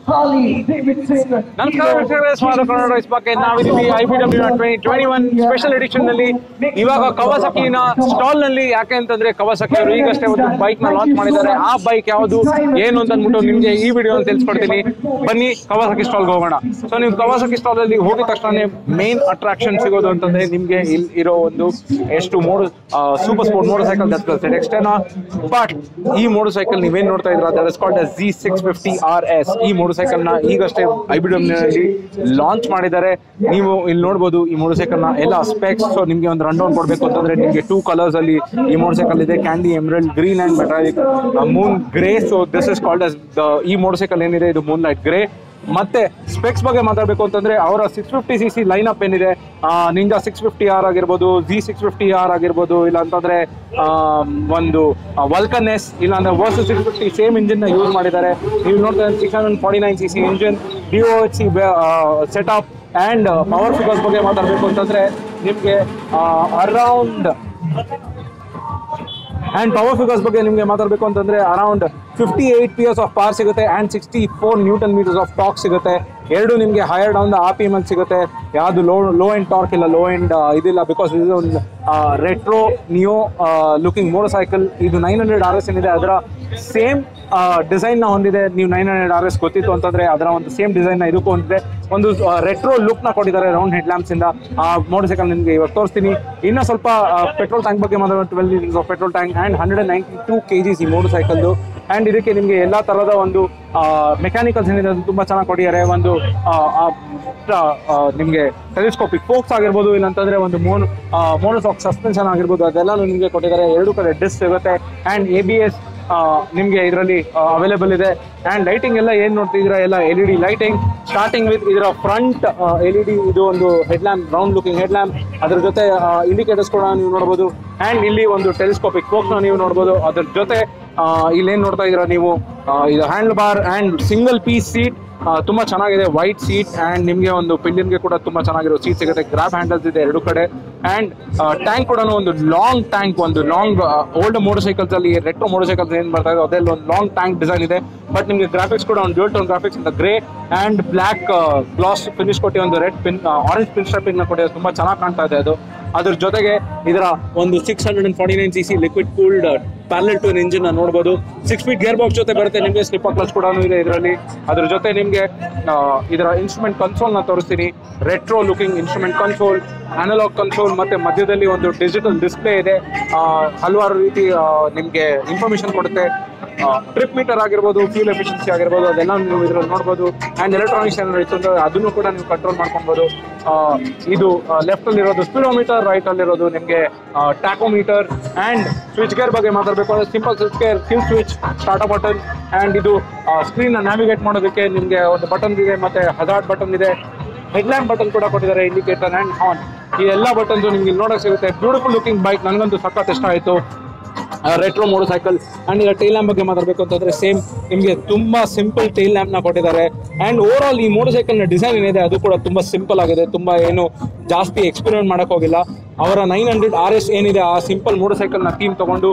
Harley Davidson. ನಮಸ್ಕಾರ ವೀಕ್ಷಕರೇ, ಸ್ವಾಗತ ಕನ್ನಡ ವಾಯ್ಸ್ ಬಗ್ಗೆ ನಾವಿದ್ದೀವಿ I B W twenty twenty one special edition ನಲ್ಲಿ ಇವಾಗ ಕವಾಸಕಿನ ಸ್ಟಾಲ್ ನಲ್ಲಿ ಯಾಕೆ ಅಂತಂದ್ರೆ ಕವಾಸಕಿ ಅವರು ಈಗಷ್ಟೇ ಒಂದು ಬೈಕ್ ನ ಲಾಂಚ್ ಮಾಡಿದ್ದಾರೆ ಆ ಬೈಕ್ ಯಾವುದು ಏನು ಅಂತ ಅಂದ್ಬಿಟ್ಟು ನಿಮ್ಗೆ ಈ ವಿಡಿಯೋ ತಿಳಿಸ್ಕೊಡ್ತೀನಿ ಬನ್ನಿ ಕವಾಸಕಿ ಸ್ಟಾಲ್ ಹೋಗೋಣ ಸೊ ನೀವು ಕವಾಸಕಿ ಸ್ಟಾಲ್ ಅಲ್ಲಿ ಹೋಗಿದ ತಕ್ಷಣ ಮೇನ್ ಅಟ್ರಾಕ್ಷನ್ ಸಿಗೋದು ಅಂತಂದ್ರೆ ನಿಮ್ಗೆ ಇಲ್ಲಿ ಇರೋ ಒಂದು ಎಷ್ಟು mode super sport motorcycle that ಎಕ್ಸ್ಟೆನಾ ಬಟ್ ಈ ಮೋಟರ್ ಸೈಕಲ್ ನೀವೇನ್ ನೋಡ್ತಾ ಇದ್ರ that is called Z six fifty R S ಈ ಮೋಟರ್ ಸೈಕಲ್ ನ ಈಗಷ್ಟೇ ಐ ಬಿ ನಲ್ಲಿ ಲಾಂಚ್ ಮಾಡಿದ್ದಾರೆ ನೀವು ಇಲ್ಲಿ ನೋಡ್ಬೋದು ಈ ಮೋಟರ್ ಸೈಕಲ್ ನ ಎಲ್ಲ ಸ್ಪೆಕ್ಸ್ ಸೊ ನಿಮ್ಗೆ ಒಂದು ರನ್ ಡೌನ್ ಕೊಡ್ಬೇಕು ಅಂತಂದ್ರೆ ನಿಮ್ಗೆ ಟೂ ಕಲರ್ಸ್ ಅಲ್ಲಿ ಈ ಮೋಟರ್ ಸೈಕಲ್ ಇದೆ candy emerald green and metallic moon grey so this is called as ಈ ಮೋಟರ್ ಸೈಕಲ್ ಏನಿದೆ ಇದು ಮೂನ್ ಲೈಟ್ ಗ್ರೇ ಮತ್ತೆ ಸ್ಪೆಕ್ಸ್ ಬಗ್ಗೆ ಮಾತಾಡಬೇಕು ಅಂತಂದ್ರೆ ಅವರ six fifty C C line up ಏನಿದೆ ನಿಂಜಾ ಸಿಕ್ಸ್ ಫಿಫ್ಟಿ ಆರ್ ಆಗಿರ್ಬೋದು ಜಿ ಸಿಕ್ಸ್ ಫಿಫ್ಟಿ ಆರ್ ಆಗಿರ್ಬೋದು ಇಲ್ಲ ಅಂತಂದ್ರೆ ಆ, ಒಂದು ವಲ್ಕನ್ ಎಸ್ ಇಲ್ಲ ಅಂದ್ರೆ Versys six fifty same engine ನ ಯೂಸ್ ಮಾಡಿದ್ದಾರೆ ನೀವು ನೋಡ್ತಾ six hundred forty nine C C engine D O H C setup and power figures ಬಗ್ಗೆ ಮಾತಾಡಬೇಕು ಅಂತಂದ್ರೆ ನಿಮಗೆ ಅರೌಂಡ್ ಅಂಡ್ ಪವರ್ ಫಿಗರ್ಸ್ ಬಗ್ಗೆ ನಿಮಗೆ ಮಾತಾಡಬೇಕು ಅಂತಂದ್ರೆ around fifty eight P S of power ಸಿಗುತ್ತೆ and sixty four newton meters of torque ಸಿಗುತ್ತೆ ಎರಡು ನಿಮಗೆ higher down the R P M ಅಲ್ಲಿ ಸಿಗುತ್ತೆ ಯಾವುದು ಲೋ ಲೋ ಎಂಡ್ ಟಾರ್ಕ್ ಇಲ್ಲ ಲೋ ಎಂಡ್ ಇದಿಲ್ಲ ಬಿಕಾಸ್ ಇದು ಒಂದು retro neo looking motorcycle ಇದು ನೈನ್ ಹಂಡ್ರೆಡ್ ಆರ್ ಎಸ್ ಏನಿದೆ ಅದರ ಸೇಮ್ ಡಿಸೈನ್ ನ ಹೊಂದಿದೆ ನೀವು ನೈನ್ ಹಂಡ್ರೆಡ್ ಆರ್ ಎಸ್ ಗೊತ್ತಿತ್ತು ಅಂತಂದ್ರೆ ಅದರ ಒಂದು ಸೇಮ್ ಡಿಸೈನ್ ನ ಇದಕ್ಕೂ ಹೊಂದಿದೆ ಒಂದು ರೆಟ್ರೋ ಲುಕ್ ನ ಕೊಟ್ಟಿದ್ದಾರೆ ರೌಂಡ್ ಹೆಡ್ ಲ್ಯಾಂಪ್ಸ್ ಇಂದ ಆ ಮೋಟರ್ ಸೈಕಲ್ ನಿಮಗೆ ಇವಾಗ ತೋರಿಸ್ತೀನಿ ಇನ್ನ ಸ್ವಲ್ಪ ಪೆಟ್ರೋಲ್ ಟ್ಯಾಂಕ್ ಬಗ್ಗೆ ಮಾತಾಡೋದು twelve litres of petrol tank and hundred and ninety two K Gs ಈ ಮೋಟರ್ ಸೈಕಲ್ದು ಅಂಡ್ ಇದಕ್ಕೆ ನಿಮಗೆ ಎಲ್ಲಾ ತರಹದ ಒಂದು ಮೆಕ್ಯಾನಿಕಲ್ಸ್ ಏನಿದೆ ಅದು ತುಂಬಾ ಚೆನ್ನಾಗಿ ಕೊಟ್ಟಿದ್ದಾರೆ ಒಂದು ಆ, ಆ, ಆ, ನಿಮ್ಗೆ ಟೆಲಿಸ್ಕೋಪಿಕ್ ಫೋಕ್ಸ್ ಆಗಿರ್ಬೋದು ಇಲ್ಲ ಅಂತಂದ್ರೆ ಒಂದು ಮೋನ್ ಮೋನೋಸಾಕ್ ಸಸ್ಪೆನ್ಷನ್ ಆಗಿರ್ಬೋದು ಅದೆಲ್ಲಾನು ನಿಮಗೆ ಕೊಟ್ಟಿದ್ದಾರೆ ಎರಡು ಕಡೆ ಡಿಸ್ ಸಿಗುತ್ತೆ ಅಂಡ್ ಎ ಬಿ ಎಸ್ ನಿಮಗೆ ಇದರಲ್ಲಿ ಅವೈಲೇಬಲ್ ಇದೆ ಅಂಡ್ ಲೈಟಿಂಗ್ ಎಲ್ಲ ಏನ್ ನೋಡ್ತಿದ್ದೀರಾ ಎಲ್ಲ L E D lighting starting with ಇದರ ಫ್ರಂಟ್ ಎಲ್ ಇ ಡಿ ಇದು ಒಂದು head lamp round looking head lamp ಅದ್ರ ಜೊತೆ ಇಂಡಿಕೇಟರ್ಸ್ ಕೂಡ ನೀವು ನೋಡಬಹುದು ಅಂಡ್ ಇಲ್ಲಿ ಒಂದು ಟೆಲಿಸ್ಕೋಪಿಕ್ ಫೋಕ್ಸ್ ನೀವು ನೋಡಬಹುದು ಅದ್ರ ಜೊತೆ ಆ, ಇಲ್ಲೇನ್ ನೋಡ್ತಾ ಇದೀರಾ ನೀವು ಆ, ಇದು hand bar and single piece seat ತುಂಬಾ ಚೆನ್ನಾಗಿದೆ ವೈಟ್ ಸೀಟ್ ಅಂಡ್ ನಿಮಗೆ ಒಂದು ಪಿಲ್ಲಿನ್ಗೆ ಕೂಡ ತುಂಬಾ ಚೆನ್ನಾಗಿರೋ ಸೀಟ್ ಸಿಗುತ್ತೆ ಗ್ರಾಬ್ ಹ್ಯಾಂಡಲ್ಸ್ ಇದೆ ಎರಡು ಕಡೆ ಅಂಡ್ ಟ್ಯಾಂಕ್ ಕೂಡ ಒಂದು ಲಾಂಗ್ ಟ್ಯಾಂಕ್ ಒಂದು ಲಾಂಗ್ ಓಲ್ಡ್ ಮೋಟರ್ ಸೈಕಲ್ಸ್ ಅಲ್ಲಿ ರೆಟ್ರೋ ಮೋಟರ್ ಸೈಕಲ್ಸ್ ಏನ್ ಬರ್ತಾ ಇದೆ ಅದೆಲ್ಲ ಒಂದು ಲಾಂಗ್ ಟ್ಯಾಂಕ್ ಡಿಸೈನ್ ಇದೆ ಬಟ್ ನಿಮಗೆ ಗ್ರಾಫಿಕ್ಸ್ ಕೂಡ ಒಂದು ಡ್ಯೂಲ್ ಟೋನ್ ಗ್ರಾಫಿಕ್ಸ್ ಇಂದ grey and black gloss finish ಕೊಟ್ಟಿ ಒಂದು red pin orange pin striping ನ ಕೊಟ್ಟಿದೆ ತುಂಬಾ ಚೆನ್ನಾಗಿ ಕಾಣ್ತಾ ಇದೆ ಅದು ಅದ್ರ ಜೊತೆಗೆ ಇದರ ಒಂದು six hundred and forty nine C C liquid cooled parallel twin engine ನೋಡಬಹುದು ಸಿಕ್ಸ್ ಫೀಟ್ ಗೇರ್ ಬಾಕ್ಸ್ ಜೊತೆ ಬರುತ್ತೆ ನಿಮಗೆ ಸ್ಲಿಪ್ಪರ್ ಕ್ಲಚ್ ಕೂಡ ಇದೆ ಇದರಲ್ಲಿ ಅದ್ರ ಜೊತೆ ನಿಮಗೆ ಇದರ ಇನ್ಸ್ಟ್ರೂಮೆಂಟ್ ಕನ್ಸೋಲ್ ನ ತೋರಿಸ್ತೀನಿ retro looking instrument console analog console ಮತ್ತೆ ಮಧ್ಯದಲ್ಲಿ ಒಂದು ಡಿಜಿಟಲ್ ಡಿಸ್ಪ್ಲೇ ಇದೆ ಆ, ಹಲವಾರು ರೀತಿ ನಿಮಗೆ ಇನ್ಫಾರ್ಮೇಶನ್ ಕೊಡುತ್ತೆ ಟ್ರಿಪ್ ಮೀಟರ್ ಆಗಿರ್ಬೋದು ಫ್ಯೂಲ್ ಎಫಿಷಿಯನ್ಸಿ ಆಗಿರ್ಬೋದು ಅದೆಲ್ಲ ನೀವು ಇದ್ರಲ್ಲಿ ನೋಡ್ಬೋದು ಅಂಡ್ ಎಲೆಕ್ಟ್ರಾನಿಕ್ಸ್ ಏನಾದ್ರು ಇತ್ತು ಅಂದ್ರೆ ಅದನ್ನು ಕೂಡ ನೀವು ಕಂಟ್ರೋಲ್ ಮಾಡ್ಕೊಬೋದು ಆ, ಇದು ಲೆಫ್ಟ್ ಅಲ್ಲಿ ಇರೋದು ಸ್ಪೀಡೋಮೀಟರ್ ರೈಟ್ ಅಲ್ಲಿ ಇರೋದು ನಿಮಗೆ ಟ್ಯಾಕೋಮೀಟರ್ ಅಂಡ್ ಸ್ವಿಚ್ ಗೇರ್ ಬಗ್ಗೆ ಮಾತಾಡಬೇಕು ಅಂದ್ರೆ simple switch gear kill switch start button and ಇದು ಸ್ಕ್ರೀನ್ ನ್ಯಾವಿಗೇಟ್ ಮಾಡೋದಕ್ಕೆ ನಿಮಗೆ ಒಂದು ಬಟನ್ ಇದೆ ಮತ್ತೆ ಹಜಾರ್ಡ್ ಬಟನ್ ಇದೆ ಹೆಡ್ಲ್ಯಾಂಪ್ ಬಟನ್ ಕೂಡ ಕೊಟ್ಟಿದ್ದಾರೆ ಇಂಡಿಕೇಟರ್ ಅಂಡ್ ಆನ್ ಈ ಎಲ್ಲ ಬಟನ್ಸ್ ನಿಮ್ಗೆ ಇಲ್ಲಿ ನೋಡಕ್ ಸಿಗುತ್ತೆ ಬ್ಯೂಟಿಫುಲ್ ಲುಕಿಂಗ್ ಬೈಕ್ ನನಗಂತೂ ಸಖತ್ ಇಷ್ಟ ಆಯಿತು ರೆಟ್ರೋ ಮೋಟರ್ ಸೈಕಲ್ ಅಂಡ್ ಈಗ ಟೈಲ್ ಲ್ಯಾಂಪ್ ಬಗ್ಗೆ ಮಾತಾಡಬೇಕು ಅಂತಂದ್ರೆ ಸೇಮ್ ನಿಮಗೆ ತುಂಬಾ ಸಿಂಪಲ್ ಟೈಲ್ ಲ್ಯಾಂಪ್ ನ ಕೊಟ್ಟಿದ್ದಾರೆ ಅಂಡ್ ಓವರ್ ಆಲ್ ಈ ಮೋಟರ್ ಸೈಕಲ್ ನ ಡಿಸೈನ್ ಏನಿದೆ ಅದು ಕೂಡ ತುಂಬಾ ಸಿಂಪಲ್ ಆಗಿದೆ ತುಂಬಾ ಏನು ಜಾಸ್ತಿ ಎಕ್ಸ್ಪೆರಿಮೆಂಟ್ ಮಾಡಕ್ ಹೋಗಿಲ್ಲ ಅವರ ನೈನ್ ಹಂಡ್ರೆಡ್ ಆರ್ ಎಸ್ ಏನಿದೆ ಆ ಸಿಂಪಲ್ ಮೋಟರ್ ಸೈಕಲ್ ನ ಥೀಮ್ ತಗೊಂಡು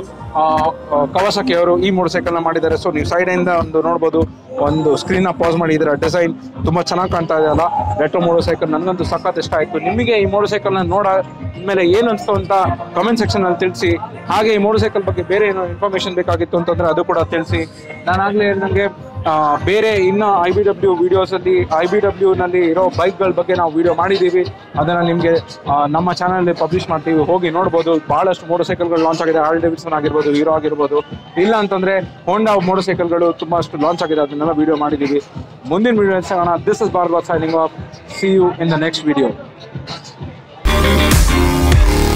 ಕವಾಸಕಿ ಅವರು ಈ ಮೋಟರ್ ಸೈಕಲ್ ನ ಮಾಡಿದ್ದಾರೆ ಸೊ ನೀವು ಸೈಡ್ ಇಂದ ಒಂದು ನೋಡಬಹುದು ಒಂದು ಸ್ಕ್ರೀನ್ ನ ಪಾಸ್ ಮಾಡಿ ಇದರ ಡಿಸೈನ್ ತುಂಬಾ ಚೆನ್ನಾಗಿ ಕಾಣ್ತಾ ಇದೆ ಅಲ್ಲ ರೆಟ್ರೋ ಮೋಟರ್ ಸೈಕಲ್ ನನಗಂತೂ ಸಖತ್ ಇಷ್ಟ ಆಯ್ತು ನಿಮಗೆ ಈ ಮೋಟರ್ ಸೈಕಲ್ ನ ನೋಡ ಮೇಲೆ ಏನ್ ಅನ್ಸ್ತು ಅಂತ ಕಮೆಂಟ್ ಸೆಕ್ಷನ್ ಅಲ್ಲಿ ತಿಳಿಸಿ ಹಾಗೆ ಈ ಮೋಟರ್ ಸೈಕಲ್ ಬಗ್ಗೆ ಬೇರೆ ಏನೋ ಇನ್ಫಾರ್ಮೇಶನ್ ಬೇಕಾಗಿತ್ತು ಅಂತಂದ್ರೆ ಅದು ಕೂಡ ತಿಳಿಸಿ ನಾನಾಗ್ಲೇ ಹೇಳ್ದಂಗೆ ಆ, ಬೇರೆ ಇನ್ನ ಐ ಬಿ ಡಬ್ಲ್ಯೂ ವಿಡಿಯೋಸ್ ಅಲ್ಲಿ ಐ ಬಿ ಡಬ್ಲ್ಯೂ ನಲ್ಲಿ ಇರೋ ಬೈಕ್ಗಳ ಬಗ್ಗೆ ನಾವು ವಿಡಿಯೋ ಮಾಡಿದ್ದೀವಿ ಅದನ್ನ ನಿಮಗೆ ನಮ್ಮ ಚಾನಲ್ ಪಬ್ಲಿಷ್ ಮಾಡ್ತೀವಿ ಹೋಗಿ ನೋಡ್ಬೋದು ಬಹಳಷ್ಟು ಮೋಟರ್ ಸೈಕಲ್ಗಳು ಲಾಂಚ್ ಆಗಿದೆ ಆರ್ ಡೇವಿಡ್ಸನ್ ಆಗಿರ್ಬೋದು ಹೀರೋ ಆಗಿರ್ಬೋದು ಇಲ್ಲ ಅಂತಂದ್ರೆ ಹೋಂಡಾ ಮೋಟರ್ ಸೈಕಲ್ಗಳು ತುಂಬಾಷ್ಟು ಲಾಂಚ್ ಆಗಿದೆ ಅದನ್ನೆಲ್ಲ ವಿಡಿಯೋ ಮಾಡಿದ್ದೀವಿ ಮುಂದಿನ ವಿಡಿಯೋ ಸಿಗೋಣ this is Bharat signing off see you in the next video